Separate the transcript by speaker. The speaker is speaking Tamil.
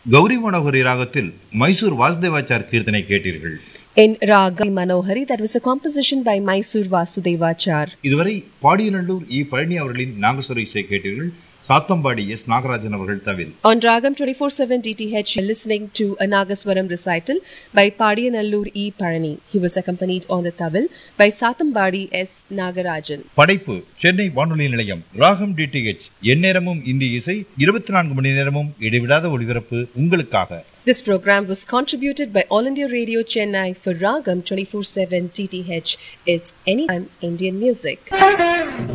Speaker 1: கௌரி மனோகரி ராகத்தில் மைசூர் வாசுதேவாச்சார் கீர்த்தனை கேட்டீர்கள்
Speaker 2: In Raga Manohari, that was a composition by Mysore Vasudevachar.
Speaker 1: இதுவரை பாடியநல்லூர் இ பழனி அவர்களின் நாகஸ்வர இசை கேட்டீர்கள் சாத்தம்பாடி எஸ் நாகராஜன் அவர்கள் தவில்
Speaker 2: On Ragam 24-7 DTH, you're listening to a Nagaswaram recital by Padiyanallur E. Parani. He was accompanied on the tabel by Satambadi S. Nagarajan.
Speaker 1: படைப்பு சென்னை வானொலி நிலையம் ராகம் டிடிஹெச் எந்நேரமும் இந்திய இசை இருபத்தி நான்கு மணி நேரமும் இடைவிடாத ஒளிபரப்பு உங்களுக்காக
Speaker 2: This program was contributed by All India Radio Chennai for Ragam 24-7 DTH. It's anytime Indian music.